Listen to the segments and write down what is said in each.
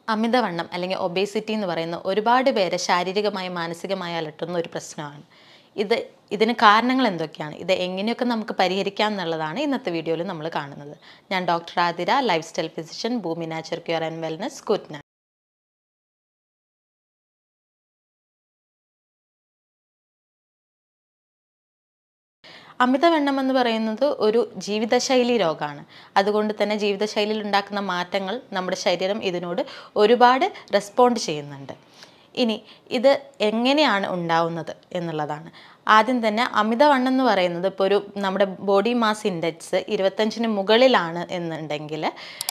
അമിതവണ്ണം അല്ലെങ്കിൽ ഒബേസിറ്റി എന്ന് പറയുന്ന ഒരുപാട് പേരെ ശാരീരികമായും മാനസികമായി അലട്ടുന്ന ഒരു പ്രശ്നമാണ് ഇത് ഇതിന് കാരണങ്ങൾ എന്തൊക്കെയാണ് ഇത് എങ്ങനെയൊക്കെ നമുക്ക് പരിഹരിക്കാം എന്നുള്ളതാണ് ഇന്നത്തെ വീഡിയോയിൽ നമ്മൾ കാണുന്നത് ഞാൻ doctor Athira lifestyle physician Bhoomi nature cure and wellness കുറ്റ്ന അമിതവണ്ണം എന്ന് പറയുന്നത് ഒരു ജീവിതശൈലി രോഗമാണ് അതുകൊണ്ട് തന്നെ ജീവിതശൈലിയിൽ ഉണ്ടാക്കുന്ന മാറ്റങ്ങൾ നമ്മുടെ ശരീരം ഇതിനോട് ഒരുപാട് റെസ്പോണ്ട് ചെയ്യുന്നുണ്ട് ഇനി ഇത് എങ്ങനെയാണ് ഉണ്ടാവുന്നത് എന്നുള്ളതാണ് ആദ്യം തന്നെ അമിതവണ്ണം എന്ന് പറയുന്നത് ഇപ്പോൾ ഒരു നമ്മുടെ ബോഡി മാസ് ഇൻഡെക്സ് ഇരുപത്തഞ്ചിന് മുകളിലാണ് എന്നുണ്ടെങ്കിൽ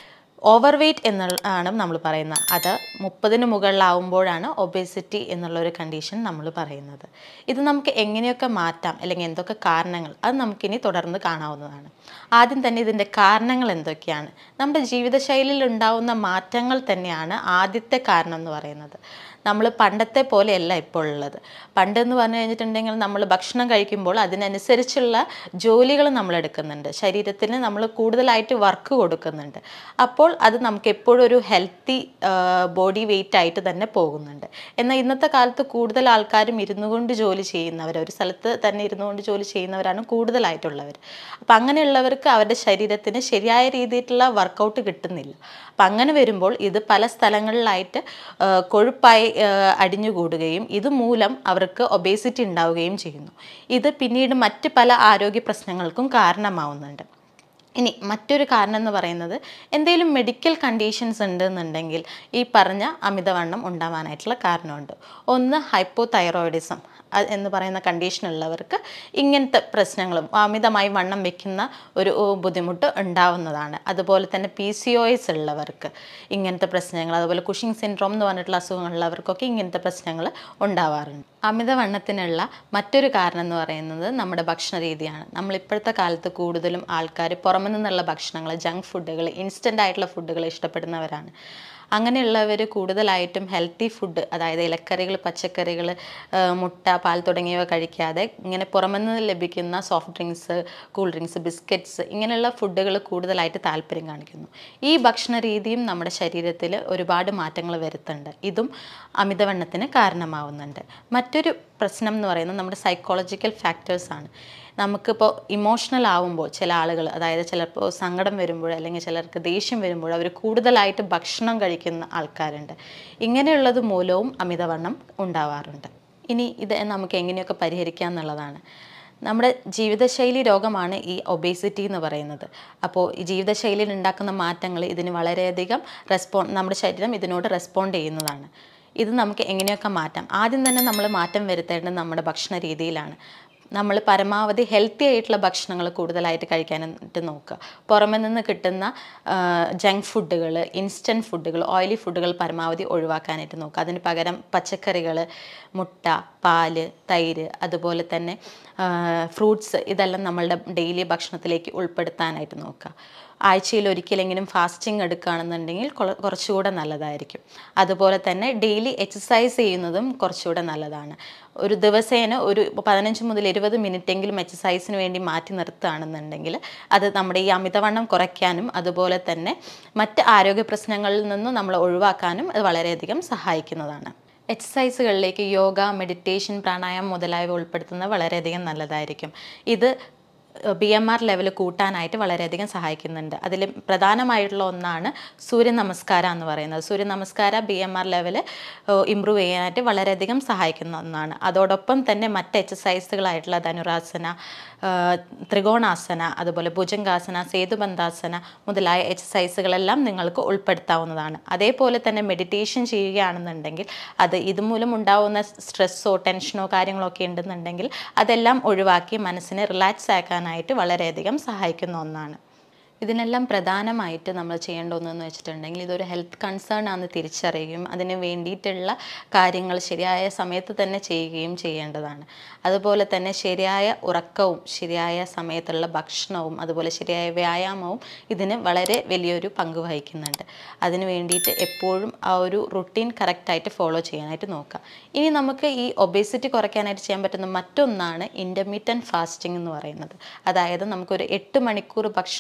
ഓവർ വെയ്റ്റ് എന്നാണ് നമ്മൾ പറയുന്നത് അത് മുപ്പതിന് മുകളിലാവുമ്പോഴാണ് ഒബേസിറ്റി എന്നുള്ള ഒരു കണ്ടീഷൻ നമ്മൾ പറയുന്നത് ഇത് നമുക്ക് എങ്ങനെയൊക്കെ മാറ്റാം അല്ലെങ്കിൽ എന്തൊക്കെ കാരണങ്ങൾ അത് നമുക്കിനി തുടർന്ന് കാണാവുന്നതാണ് ആദ്യം തന്നെ ഇതിൻ്റെ കാരണങ്ങൾ എന്തൊക്കെയാണ് നമ്മുടെ ജീവിതശൈലിയിൽ ഉണ്ടാവുന്ന മാറ്റങ്ങൾ തന്നെയാണ് ആദ്യത്തെ കാരണം എന്ന് പറയുന്നത് നമ്മൾ പണ്ടത്തെ പോലെയല്ല ഇപ്പോൾ ഉള്ളത് പണ്ടെന്ന് പറഞ്ഞു കഴിഞ്ഞിട്ടുണ്ടെങ്കിൽ നമ്മൾ ഭക്ഷണം കഴിക്കുമ്പോൾ അതിനനുസരിച്ചുള്ള ജോലികൾ നമ്മൾ എടുക്കുന്നുണ്ട് ശരീരത്തിന് നമ്മൾ കൂടുതലായിട്ട് വർക്ക് കൊടുക്കുന്നുണ്ട് അപ്പോൾ അത് നമുക്ക് എപ്പോഴും ഒരു ഹെൽത്തി ബോഡി വെയിറ്റ് ആയിട്ട് തന്നെ പോകുന്നുണ്ട് എന്നാൽ ഇന്നത്തെ കാലത്ത് കൂടുതൽ ആൾക്കാരും ഇരുന്നു കൊണ്ട് ജോലി ചെയ്യുന്നവർ ഒരു സ്ഥലത്ത് തന്നെ ഇരുന്നു കൊണ്ട് ജോലി ചെയ്യുന്നവരാണ് കൂടുതലായിട്ടുള്ളവർ അപ്പം അങ്ങനെയുള്ളവർക്ക് അവരുടെ ശരീരത്തിന് ശരിയായ രീതിയിലുള്ള വർക്കൗട്ട് കിട്ടുന്നില്ല അപ്പം അങ്ങനെ വരുമ്പോൾ ഇത് പല സ്ഥലങ്ങളിലായിട്ട് കൊഴുപ്പായി അടിഞ്ഞുകൂടുകയും ഇതുമൂലം അവർക്ക് ഒബേസിറ്റി ഉണ്ടാവുകയും ചെയ്യുന്നു ഇത് പിന്നീട് മറ്റ് പല ആരോഗ്യ പ്രശ്നങ്ങൾക്കും കാരണമാവുന്നുണ്ട് ഇനി മറ്റൊരു കാരണം എന്ന് പറയുന്നത് എന്തെങ്കിലും മെഡിക്കൽ കണ്ടീഷൻസ് ഉണ്ടെന്നുണ്ടെങ്കിൽ ഈ പറഞ്ഞ അമിതവണ്ണം ഉണ്ടാവാനായിട്ടുള്ള കാരണമുണ്ട് ഒന്ന് ഹൈപ്പോ തൈറോയിഡിസം എന്ന് പറയുന്ന കണ്ടീഷനുള്ളവർക്ക് ഇങ്ങനത്തെ പ്രശ്നങ്ങളും അമിതമായി വണ്ണം വെക്കുന്ന ഒരു ബുദ്ധിമുട്ട് ഉണ്ടാവുന്നതാണ് അതുപോലെ തന്നെ പി സി ഒ എസ് ഉള്ളവർക്ക് ഇങ്ങനത്തെ പ്രശ്നങ്ങൾ അതുപോലെ കുഷിങ് സിൻഡ്രോം എന്ന് പറഞ്ഞിട്ടുള്ള അസുഖങ്ങളുള്ളവർക്കൊക്കെ ഇങ്ങനത്തെ പ്രശ്നങ്ങൾ ഉണ്ടാവാറുണ്ട് അമിതവണ്ണത്തിനുള്ള മറ്റൊരു കാരണം എന്ന് പറയുന്നത് നമ്മുടെ ഭക്ഷണ രീതിയാണ് നമ്മൾ ഇപ്പോഴത്തെ കാലത്ത് കൂടുതലും ആൾക്കാർ പുറമെ നിന്നുള്ള ഭക്ഷണങ്ങൾ ജങ്ക് ഫുഡുകൾ ഇൻസ്റ്റൻ്റ് ആയിട്ടുള്ള ഫുഡുകൾ ഇഷ്ടപ്പെടുന്നവരാണ് അങ്ങനെയുള്ളവർ കൂടുതലായിട്ടും ഹെൽത്തി ഫുഡ് അതായത് ഇലക്കറികൾ പച്ചക്കറികൾ മുട്ട പാൽ തുടങ്ങിയവ കഴിക്കാതെ ഇങ്ങനെ പുറമെ നിന്ന് ലഭിക്കുന്ന soft drinks cool drinks biscuits ഇങ്ങനെയുള്ള ഫുഡുകൾ കൂടുതലായിട്ട് താല്പര്യം കാണിക്കുന്നു ഈ ഭക്ഷണ രീതിയും നമ്മുടെ ശരീരത്തിൽ ഒരുപാട് മാറ്റങ്ങൾ വരുത്തുന്നുണ്ട് ഇതും അമിതവണ്ണത്തിന് കാരണമാവുന്നുണ്ട് മറ്റൊരു പ്രശ്നം എന്ന് പറയുന്നത് നമ്മുടെ സൈക്കോളജിക്കൽ ഫാക്ടേഴ്സാണ് നമുക്കിപ്പോൾ ഇമോഷണൽ ആവുമ്പോൾ ചില ആളുകൾ അതായത് ചിലപ്പോൾ സങ്കടം വരുമ്പോൾ അല്ലെങ്കിൽ ചിലർക്ക് ദേഷ്യം വരുമ്പോൾ അവർ കൂടുതലായിട്ട് ഭക്ഷണം കഴിക്കുന്ന ആൾക്കാരുണ്ട് ഇങ്ങനെയുള്ളത് മൂലവും അമിതവണ്ണം ഉണ്ടാവാറുണ്ട് ഇനി ഇത് നമുക്ക് എങ്ങനെയൊക്കെ പരിഹരിക്കാം എന്നുള്ളതാണ് നമ്മുടെ ജീവിതശൈലി രോഗമാണ് ഈ ഒബേസിറ്റി എന്ന് പറയുന്നത് അപ്പോൾ ഈ ജീവിതശൈലിയിൽ ഉണ്ടാക്കുന്ന മാറ്റങ്ങൾ ഇതിന് വളരെയധികം റെസ്പോൺ നമ്മുടെ ശരീരം ഇതിനോട് റെസ്പോണ്ട് ചെയ്യുന്നതാണ് ഇത് നമുക്ക് എങ്ങനെയൊക്കെ മാറ്റാം ആദ്യം തന്നെ നമ്മൾ മാറ്റം വരുത്തേണ്ടത് നമ്മുടെ ഭക്ഷണ രീതിയിലാണ് നമ്മൾ പരമാവധി ഹെൽത്തി ആയിട്ടുള്ള ഭക്ഷണങ്ങൾ കൂടുതലായിട്ട് കഴിക്കാനായിട്ട് നോക്കുക പുറമെ നിന്ന് കിട്ടുന്ന ജങ്ക് ഫുഡുകൾ ഇൻസ്റ്റൻറ്റ് ഫുഡുകൾ ഓയിലി ഫുഡുകൾ പരമാവധി ഒഴിവാക്കാനായിട്ട് നോക്കുക അതിന് പകരം പച്ചക്കറികൾ മുട്ട പാല് തൈര് അതുപോലെ തന്നെ ഫ്രൂട്ട്സ് ഇതെല്ലാം നമ്മളുടെ ഡെയിലി ഭക്ഷണത്തിലേക്ക് ഉൾപ്പെടുത്താനായിട്ട് നോക്കുക ആഴ്ചയിൽ ഒരിക്കലെങ്കിലും ഫാസ്റ്റിംഗ് എടുക്കുകയാണെന്നുണ്ടെങ്കിൽ കുറച്ചുകൂടെ നല്ലതായിരിക്കും അതുപോലെ തന്നെ ഡെയിലി എക്സസൈസ് ചെയ്യുന്നതും കുറച്ചുകൂടെ നല്ലതാണ് ഒരു ദിവസേന ഒരു പതിനഞ്ച് മുതൽ ഇരുപത് മിനിറ്റെങ്കിലും എക്സസൈസിന് വേണ്ടി മാറ്റി നിർത്തുകയാണെന്നുണ്ടെങ്കിൽ അത് നമ്മുടെ ഈ അമിതവണ്ണം കുറയ്ക്കാനും അതുപോലെ തന്നെ മറ്റ് ആരോഗ്യ പ്രശ്നങ്ങളിൽ നിന്നും നമ്മൾ ഒഴിവാക്കാനും അത് വളരെയധികം സഹായിക്കുന്നതാണ് എക്സസൈസുകളിലേക്ക് യോഗ മെഡിറ്റേഷൻ പ്രാണായാമം മുതലായവ ഉൾപ്പെടുത്തുന്നത് വളരെയധികം നല്ലതായിരിക്കും ഇത് ബി എം ആർ ലെവൽ കൂട്ടാനായിട്ട് വളരെയധികം സഹായിക്കുന്നുണ്ട് അതിൽ പ്രധാനമായിട്ടുള്ള ഒന്നാണ് സൂര്യ നമസ്കാരം എന്ന് പറയുന്നത് സൂര്യ നമസ്കാരം B M R level improve ചെയ്യാനായിട്ട് വളരെയധികം സഹായിക്കുന്ന ഒന്നാണ് അതോടൊപ്പം തന്നെ മറ്റ് എക്സസൈസുകളായിട്ടുള്ള ധനുരാസന ത്രികോണാസന അതുപോലെ ഭുജംഗാസന സേതുബന്ധാസന മുതലായ എക്സസൈസുകളെല്ലാം നിങ്ങൾക്ക് ഉൾപ്പെടുത്താവുന്നതാണ് അതേപോലെ തന്നെ മെഡിറ്റേഷൻ ചെയ്യുകയാണെന്നുണ്ടെങ്കിൽ അത് ഇതുമൂലം ഉണ്ടാവുന്ന സ്ട്രെസ്സോ ടെൻഷനോ കാര്യങ്ങളോ ഒക്കെ ഉണ്ടെന്നുണ്ടെങ്കിൽ അതെല്ലാം ഒഴിവാക്കി മനസ്സിനെ റിലാക്സ് ആക്കാനായിട്ട് വളരെയധികം സഹായിക്കുന്ന ഒന്നാണ് ഇതിനെല്ലാം പ്രധാനമായിട്ട് നമ്മൾ ചെയ്യേണ്ട ഒന്നെന്ന് വെച്ചിട്ടുണ്ടെങ്കിൽ ഇതൊരു ഹെൽത്ത് കൺസേൺ ആണെന്ന് തിരിച്ചറിയുകയും അതിന് വേണ്ടിയിട്ടുള്ള കാര്യങ്ങൾ ശരിയായ സമയത്ത് തന്നെ ചെയ്യുകയും ചെയ്യേണ്ടതാണ് അതുപോലെ തന്നെ ശരിയായ ഉറക്കവും ശരിയായ സമയത്തുള്ള ഭക്ഷണവും അതുപോലെ ശരിയായ വ്യായാമവും ഇതിന് വളരെ വലിയൊരു പങ്ക് വഹിക്കുന്നുണ്ട് അതിന് വേണ്ടിയിട്ട് എപ്പോഴും ആ ഒരു റുട്ടീൻ കറക്റ്റായിട്ട് ഫോളോ ചെയ്യാനായിട്ട് നോക്കുക ഇനി നമുക്ക് ഈ ഒബേസിറ്റി കുറയ്ക്കാനായിട്ട് ചെയ്യാൻ പറ്റുന്ന മറ്റൊന്നാണ് ഇൻ്റർമീഡിയൻറ്റ് ഫാസ്റ്റിംഗ് എന്ന് പറയുന്നത് അതായത് നമുക്കൊരു എട്ട് മണിക്കൂർ ഭക്ഷണം കഴിക്കുക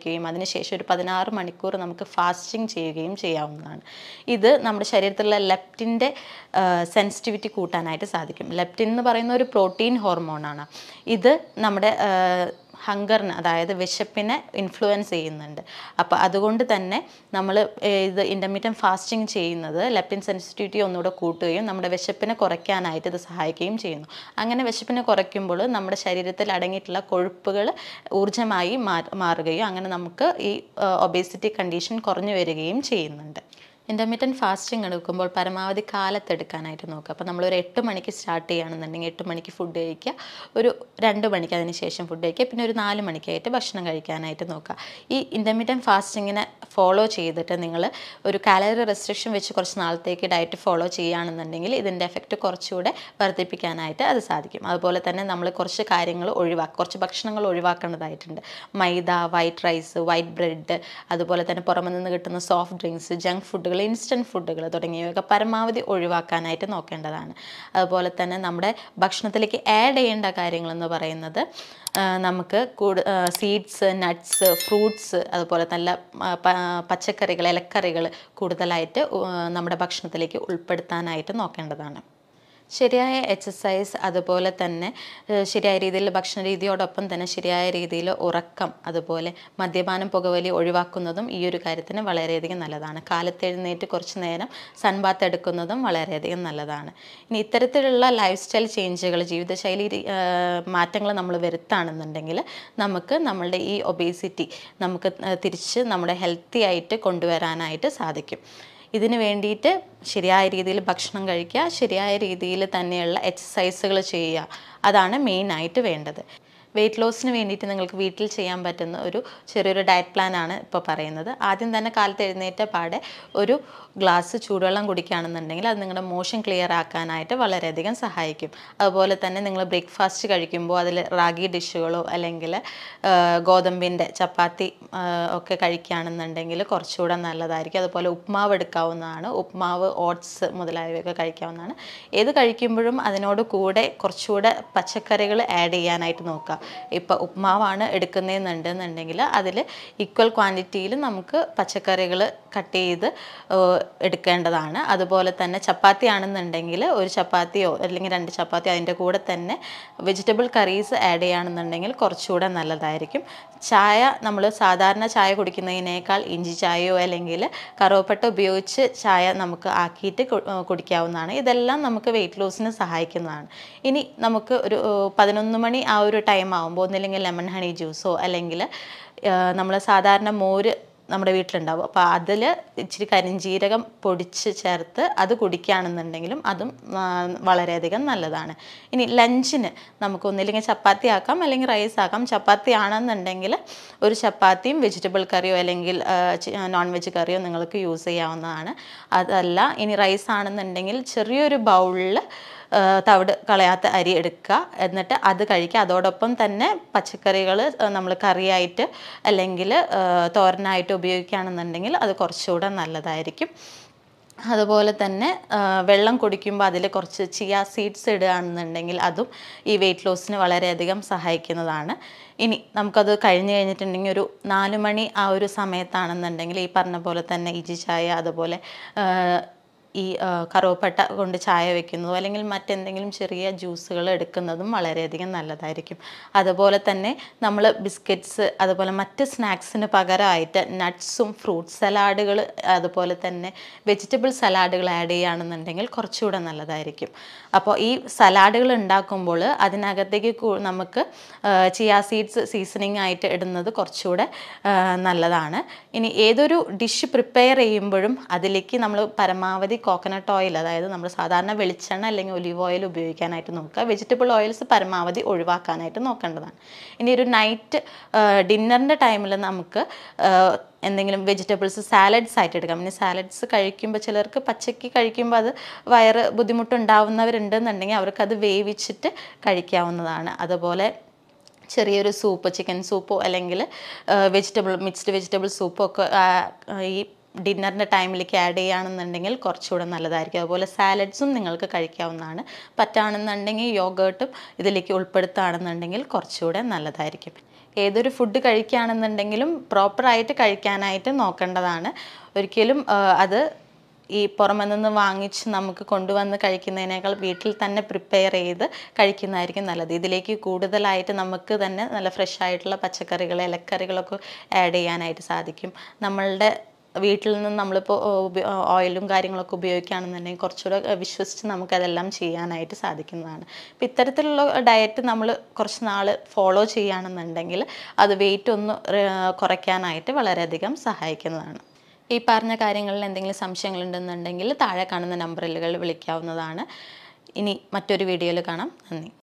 കഴിക്കുകയും അതിനുശേഷം ഒരു പതിനാറ് മണിക്കൂർ നമുക്ക് ഫാസ്റ്റിംഗ് ചെയ്യുകയും ചെയ്യാവുന്നതാണ് ഇത് നമ്മുടെ ശരീരത്തിലുള്ള ലെപ്റ്റിൻ്റെ സെൻസിറ്റിവിറ്റി കൂട്ടാനായിട്ട് സാധിക്കും ലെപ്റ്റിൻ എന്ന് പറയുന്ന ഒരു പ്രോട്ടീൻ ഹോർമോണാണ് ഇത് നമ്മുടെ ഹങ്കറിന് അതായത് വിശപ്പിനെ ഇൻഫ്ലുവൻസ് ചെയ്യുന്നുണ്ട് അപ്പോൾ അതുകൊണ്ട് തന്നെ നമ്മൾ ഇത് ഇൻ്റർമീഡിയറ്റ് ഫാസ്റ്റിംഗ് ചെയ്യുന്നത് ലെപ്റ്റിൻ സെൻസിറ്റിവിറ്റി ഒന്നുകൂടെ കൂട്ടുകയും നമ്മുടെ വിശപ്പിനെ കുറയ്ക്കാനായിട്ട് ഇത് സഹായിക്കുകയും ചെയ്യുന്നു അങ്ങനെ വിശപ്പിനെ കുറയ്ക്കുമ്പോൾ നമ്മുടെ ശരീരത്തിൽ അടങ്ങിയിട്ടുള്ള കൊഴുപ്പുകൾ ഊർജ്ജമായി മാറുകയും അങ്ങനെ നമുക്ക് ഈ ഒബേസിറ്റി കണ്ടീഷൻ കുറഞ്ഞു വരികയും ചെയ്യുന്നുണ്ട് ഇൻ്റർമീഡിയറ്റ് ഫാസ്റ്റിംഗ് എടുക്കുമ്പോൾ പരമാവധി കാലത്തെടുക്കാനായിട്ട് നോക്കുക അപ്പോൾ നമ്മളൊരു എട്ട് മണിക്ക് സ്റ്റാർട്ട് ചെയ്യുകയാണെന്നുണ്ടെങ്കിൽ എട്ട് മണിക്ക് ഫുഡ് കഴിക്കുക ഒരു രണ്ട് മണിക്ക് അതിന് ശേഷം ഫുഡ് കഴിക്കുക പിന്നെ ഒരു നാല് മണിക്കായിട്ട് ഭക്ഷണം കഴിക്കാനായിട്ട് നോക്കുക ഈ ഇൻ്റർമീഡിയറ്റ് ഫാസ്റ്റിങ്ങിനെ ഫോളോ ചെയ്തിട്ട് നിങ്ങൾ ഒരു കാലറി റെസ്ട്രിക്ഷൻ വെച്ച് കുറച്ച് നാളത്തേക്ക് ഡയറ്റ് ഫോളോ ചെയ്യുകയാണെന്നുണ്ടെങ്കിൽ ഇതിൻ്റെ എഫക്റ്റ് കുറച്ചുകൂടെ വർദ്ധിപ്പിക്കാനായിട്ട് അത് സാധിക്കും അതുപോലെ തന്നെ നമ്മൾ കുറച്ച് കാര്യങ്ങൾ ഒഴിവാക്കുക കുറച്ച് ഭക്ഷണങ്ങൾ ഒഴിവാക്കേണ്ടതായിട്ടുണ്ട് maida white rice white bread അതുപോലെ തന്നെ പുറമെ നിന്ന് കിട്ടുന്ന സോഫ്റ്റ് ഡ്രിങ്ക്സ് ജങ്ക് ഫുഡുകൾ ഇൻസ്റ്റൻറ്റ് ഫുഡുകൾ തുടങ്ങിയവയൊക്കെ പരമാവധി ഒഴിവാക്കാനായിട്ട് നോക്കേണ്ടതാണ് അതുപോലെ തന്നെ നമ്മുടെ ഭക്ഷണത്തിലേക്ക് ആഡ് ചെയ്യേണ്ട കാര്യങ്ങളെന്ന് പറയുന്നത് നമുക്ക് കൂട് സീഡ്സ് നട്ട്സ് ഫ്രൂട്ട്സ് അതുപോലെ നല്ല പച്ചക്കറികൾ ഇലക്കറികൾ കൂടുതലായിട്ട് നമ്മുടെ ഭക്ഷണത്തിലേക്ക് ഉൾപ്പെടുത്താനായിട്ട് നോക്കേണ്ടതാണ് ശരിയായ എക്സസൈസ് അതുപോലെ തന്നെ ശരിയായ രീതിയിൽ ഭക്ഷണ രീതിയോടൊപ്പം തന്നെ ശരിയായ രീതിയിൽ ഉറക്കം അതുപോലെ മദ്യപാനം പുകവലി ഒഴിവാക്കുന്നതും ഈ ഒരു കാര്യത്തിന് വളരെയധികം നല്ലതാണ് കാലത്ത് എഴുന്നേറ്റ് കുറച്ച് നേരം സൺബാത്ത് എടുക്കുന്നതും വളരെയധികം നല്ലതാണ് ഇനി ഇത്തരത്തിലുള്ള ലൈഫ് സ്റ്റൈൽ ചേഞ്ചുകൾ ജീവിതശൈലി മാറ്റങ്ങൾ നമ്മൾ വരുത്താണെന്നുണ്ടെങ്കിൽ നമുക്ക് നമ്മളുടെ ഈ ഒബേസിറ്റി നമുക്ക് തിരിച്ച് നമ്മുടെ ഹെൽത്തി ആയിട്ട് കൊണ്ടുവരാനായിട്ട് സാധിക്കും ഇതിന് വേണ്ടിയിട്ട് ശരിയായ രീതിയിൽ ഭക്ഷണം കഴിക്കുക ശരിയായ രീതിയിൽ തന്നെയുള്ള എക്സസൈസുകൾ ചെയ്യുക അതാണ് മെയിനായിട്ട് വേണ്ടത് വെയിറ്റ് ലോസിന് വേണ്ടിയിട്ട് നിങ്ങൾക്ക് വീട്ടിൽ ചെയ്യാൻ പറ്റുന്ന ഒരു ചെറിയൊരു ഡയറ്റ് പ്ലാനാണ് ഇപ്പോൾ പറയുന്നത് ആദ്യം തന്നെ കാലത്ത് എഴുന്നേറ്റ പാടെ ഒരു ഗ്ലാസ് ചൂടുവെള്ളം കുടിക്കുകയാണെന്നുണ്ടെങ്കിൽ അത് നിങ്ങളുടെ മോഷൻ ക്ലിയർ ആക്കാനായിട്ട് വളരെയധികം സഹായിക്കും അതുപോലെ തന്നെ നിങ്ങൾ ബ്രേക്ക്ഫാസ്റ്റ് കഴിക്കുമ്പോൾ അതിൽ റാഗി ഡിഷുകളോ അല്ലെങ്കിൽ ഗോതമ്പിൻ്റെ ചപ്പാത്തി ഒക്കെ കഴിക്കുകയാണെന്നുണ്ടെങ്കിൽ കുറച്ചുകൂടെ നല്ലതായിരിക്കും അതുപോലെ ഉപ്മാവ് എടുക്കാവുന്നതാണ് ഉപ്മാവ് ഓട്സ് മുതലായവയൊക്കെ കഴിക്കാവുന്നതാണ് ഏത് കഴിക്കുമ്പോഴും അതിനോട് കൂടെ കുറച്ചുകൂടെ പച്ചക്കറികൾ ആഡ് ചെയ്യാനായിട്ട് നോക്കുക ഇപ്പോൾ ഉപ്മാവാണ് എടുക്കുന്നതെന്നുണ്ടെന്നുണ്ടെങ്കിൽ അതിൽ ഈക്വൽ ക്വാണ്ടിറ്റിയിൽ നമുക്ക് പച്ചക്കറികൾ കട്ട് ചെയ്ത് എടുക്കേണ്ടതാണ് അതുപോലെ തന്നെ ചപ്പാത്തി ആണെന്നുണ്ടെങ്കിൽ ഒരു ചപ്പാത്തിയോ അല്ലെങ്കിൽ രണ്ട് ചപ്പാത്തിയോ അതിൻ്റെ കൂടെ തന്നെ വെജിറ്റബിൾ കറീസ് ആഡ് ചെയ്യുകയാണെന്നുണ്ടെങ്കിൽ കുറച്ചുകൂടെ നല്ലതായിരിക്കും ചായ നമ്മൾ സാധാരണ ചായ കുടിക്കുന്നതിനേക്കാൾ ഇഞ്ചി ചായയോ അല്ലെങ്കിൽ കറുവപ്പട്ട ഉപയോഗിച്ച് ചായ നമുക്ക് ആക്കിയിട്ട് കുടിക്കാവുന്നതാണ് ഇതെല്ലാം നമുക്ക് വെയിറ്റ് ലോസിന് സഹായിക്കുന്നതാണ് ഇനി നമുക്ക് ഒരു പതിനൊന്ന് മണി ആ ഒരു ടൈം ആകുമ്പോൾ ഒന്നില്ലെങ്കിൽ ലെമൺ ഹണി ജ്യൂസോ അല്ലെങ്കിൽ നമ്മൾ സാധാരണ മോര് നമ്മുടെ വീട്ടിലുണ്ടാവും അപ്പോൾ അതിൽ ഇച്ചിരി കരിഞ്ജീരകം പൊടിച്ച് ചേർത്ത് അത് കുടിക്കുകയാണെന്നുണ്ടെങ്കിലും അതും വളരെയധികം നല്ലതാണ് ഇനി ലഞ്ചിന് നമുക്ക് ഒന്നില്ലെങ്കിൽ ചപ്പാത്തി ആക്കാം അല്ലെങ്കിൽ റൈസ് ആക്കാം ചപ്പാത്തി ആണെന്നുണ്ടെങ്കിൽ ഒരു ചപ്പാത്തിയും വെജിറ്റബിൾ കറിയോ അല്ലെങ്കിൽ നോൺ വെജ് കറിയോ നിങ്ങൾക്ക് യൂസ് ചെയ്യാവുന്നതാണ് അതല്ല ഇനി റൈസ് ആണെന്നുണ്ടെങ്കിൽ ചെറിയൊരു ബൗളിൽ തവിട് കളയാത്ത അരി എടുക്കുക എന്നിട്ട് അത് കഴിക്കുക അതോടൊപ്പം തന്നെ പച്ചക്കറികൾ നമ്മൾ കറിയായിട്ട് അല്ലെങ്കിൽ തോരനായിട്ട് ഉപയോഗിക്കുകയാണെന്നുണ്ടെങ്കിൽ അത് കുറച്ചുകൂടെ നല്ലതായിരിക്കും അതുപോലെ തന്നെ വെള്ളം കുടിക്കുമ്പോൾ അതിൽ കുറച്ച് ചിയ സീഡ്സ് ഇടുകയാണെന്നുണ്ടെങ്കിൽ അതും ഈ വെയിറ്റ് ലോസിന് വളരെയധികം സഹായിക്കുന്നതാണ് ഇനി നമുക്കത് കഴിഞ്ഞ് കഴിഞ്ഞിട്ടുണ്ടെങ്കിൽ ഒരു നാല് മണി ആ ഒരു സമയത്താണെന്നുണ്ടെങ്കിൽ ഈ പറഞ്ഞ പോലെ തന്നെ ഇജി ചായ അതുപോലെ ഈ കറുവപ്പട്ട കൊണ്ട് ചായ വെക്കുന്നതോ അല്ലെങ്കിൽ മറ്റെന്തെങ്കിലും ചെറിയ ജ്യൂസുകൾ എടുക്കുന്നതും വളരെയധികം നല്ലതായിരിക്കും അതുപോലെ തന്നെ നമ്മൾ ബിസ്ക്കറ്റ്സ് അതുപോലെ മറ്റ് സ്നാക്സിന് പകരമായിട്ട് നട്ട്സും ഫ്രൂട്ട് സലാഡുകൾ അതുപോലെ തന്നെ വെജിറ്റബിൾ സലാഡുകൾ ആഡ് ചെയ്യുകയാണെന്നുണ്ടെങ്കിൽ കുറച്ചുകൂടെ നല്ലതായിരിക്കും അപ്പോൾ ഈ സലാഡുകൾ ഉണ്ടാക്കുമ്പോൾ അതിനകത്തേക്ക് നമുക്ക് ചിയാ സീഡ്സ് സീസണിങ് ആയിട്ട് ഇടുന്നത് കുറച്ചുകൂടെ നല്ലതാണ് ഇനി ഏതൊരു ഡിഷ് പ്രിപ്പയർ ചെയ്യുമ്പോഴും അതിലേക്ക് നമ്മൾ പരമാവധി കോക്കനട്ട് ഓയിൽ അതായത് നമ്മൾ സാധാരണ വെളിച്ചെണ്ണ അല്ലെങ്കിൽ ഒലിവ് ഓയിൽ ഉപയോഗിക്കാനായിട്ട് നോക്കുക വെജിറ്റബിൾ ഓയിൽസ് പരമാവധി ഒഴിവാക്കാനായിട്ട് നോക്കേണ്ടതാണ് ഇനി ഒരു നൈറ്റ് ഡിന്നറിൻ്റെ ടൈമിൽ നമുക്ക് എന്തെങ്കിലും വെജിറ്റബിൾസ് സാലഡ്സ് ആയിട്ട് എടുക്കാം ഇനി സാലഡ്സ് കഴിക്കുമ്പോൾ ചിലർക്ക് പച്ചയ്ക്ക് കഴിക്കുമ്പോൾ അത് വയറ് ബുദ്ധിമുട്ടുണ്ടാവുന്നവരുണ്ടെന്നുണ്ടെങ്കിൽ അവർക്കത് വേവിച്ചിട്ട് കഴിക്കാവുന്നതാണ് അതുപോലെ ചെറിയൊരു സൂപ്പ് ചിക്കൻ സൂപ്പോ അല്ലെങ്കിൽ വെജിറ്റബിൾ മിക്സ്ഡ് വെജിറ്റബിൾ സൂപ്പോ ഒക്കെ ഈ ഡിന്നറിൻ്റെ ടൈമിലേക്ക് ആഡ് ചെയ്യുകയാണെന്നുണ്ടെങ്കിൽ കുറച്ചുകൂടെ നല്ലതായിരിക്കും അതുപോലെ സാലഡ്സും നിങ്ങൾക്ക് കഴിക്കാവുന്നതാണ് പറ്റുകയാണെന്നുണ്ടെങ്കിൽ യോഗേർട്ടും ഇതിലേക്ക് ഉൾപ്പെടുത്തുകയാണെന്നുണ്ടെങ്കിൽ കുറച്ചുകൂടെ നല്ലതായിരിക്കും ഏതൊരു ഫുഡ് കഴിക്കുകയാണെന്നുണ്ടെങ്കിലും പ്രോപ്പറായിട്ട് കഴിക്കാനായിട്ട് നോക്കേണ്ടതാണ് ഒരിക്കലും ആ, അത് ഈ പുറമെ നിന്ന് വാങ്ങിച്ച് നമുക്ക് കൊണ്ടുവന്ന് കഴിക്കുന്നതിനേക്കാൾ വീട്ടിൽ തന്നെ പ്രിപ്പയർ ചെയ്ത് കഴിക്കുന്നതായിരിക്കും നല്ലത് ഇതിലേക്ക് കൂടുതലായിട്ട് നമുക്ക് തന്നെ നല്ല ഫ്രഷ് ആയിട്ടുള്ള പച്ചക്കറികൾ ഇലക്കറികളൊക്കെ ആഡ് ചെയ്യാനായിട്ട് സാധിക്കും നമ്മളുടെ വീട്ടിൽ നിന്ന് നമ്മളിപ്പോൾ ഓയിലും കാര്യങ്ങളൊക്കെ ഉപയോഗിക്കുകയാണെന്നുണ്ടെങ്കിൽ കുറച്ചുകൂടെ വിശ്വസിച്ച് നമുക്കതെല്ലാം ചെയ്യാനായിട്ട് സാധിക്കുന്നതാണ് അപ്പം ഇത്തരത്തിലുള്ള ഡയറ്റ് നമ്മൾ കുറച്ച് നാൾ ഫോളോ ചെയ്യുകയാണെന്നുണ്ടെങ്കിൽ അത് വെയിറ്റ് ഒന്ന് റെ- കുറയ്ക്കാനായിട്ട് വളരെയധികം സഹായിക്കുന്നതാണ് ഈ പറഞ്ഞ കാര്യങ്ങളിൽ എന്തെങ്കിലും സംശയങ്ങളുണ്ടെന്നുണ്ടെങ്കിൽ താഴെ കാണുന്ന നമ്പറുകൾ വിളിക്കാവുന്നതാണ് ഇനി മറ്റൊരു വീഡിയോയിൽ കാണാം നന്ദി